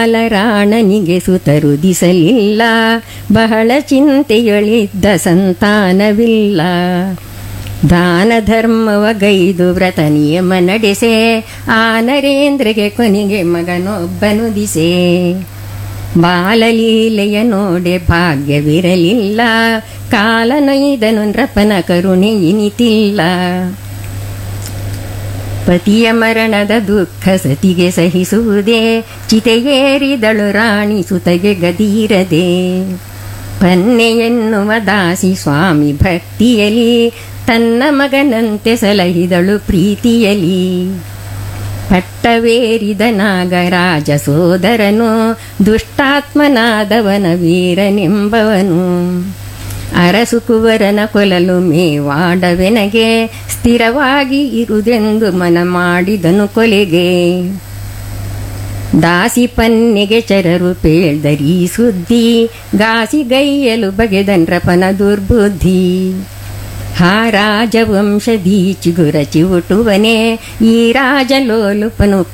ರಾಣನಿಗೆ ಸುತರುದಿಸಲಿಲ್ಲ ಬಹಳ ಚಿಂತೆಯೊಳಿದ್ದ ಸಂತಾನವಿಲ್ಲ ದಾನ ಧರ್ಮವ ಗೈದು ವ್ರತ ನಿಯಮ ನಡೆಸೆ ಆ ನರೇಂದ್ರಗೆ ಕೊನೆಗೆ ಮಗನೊಬ್ಬನು ದಿಸೆ ಬಾಲಲೀಲೆಯ ನೋಡೆ ಭಾಗ್ಯವಿರಲಿಲ್ಲ ಕಾಲನೊಯ್ದನು ನೃಪನ ಕರುಣೆ ಇನಿತಿಲ್ಲ ಪತಿಯ ಮರಣದ ದುಃಖ ಸತಿಗೆ ಸಹಿಸುವುದೇ ಚಿತೆಯೇರಿದಳು ರಾಣಿ ಸುತಗೆ ಗದೀರದೆ ಪನ್ನೆ ಎನ್ನುವ ದಾಸಿ ಸ್ವಾಮಿ ಭಕ್ತಿಯಲಿ ತನ್ನ ಮಗನಂತೆ ಸಲಹಿದಳು ಪ್ರೀತಿಯಲಿ ಪಟ್ಟವೇರಿದ ನಾಗರಾಜ ಸೋದರನು ದುಷ್ಟಾತ್ಮನಾದವನ ವೀರನೆಂಬವನು ಅರಸು ಕುವರನ ಕೊಲಲು ಮೇವಾಡವೆನಗೆ ಸ್ಥಿರವಾಗಿ ಇರುವುದೆಂದು ಮನ ಮಾಡಿದನು ಕೊಲೆಗೆ ದಾಸಿ ಪನ್ನೆಗೆ ಚರರು ಪೇಳ್ದರಿ ಸುದ್ದಿ ಗಾಸಿ ಗೈಯಲು ಬಗೆದನ್ರಪನ ದುರ್ಬುದ್ಧಿ ಹಾ ರಾಜವಂಶದಿ ಚಿಗುರ ಚಿವುಟುವನೆ ಈ ರಾಜಲೋಲುಪನು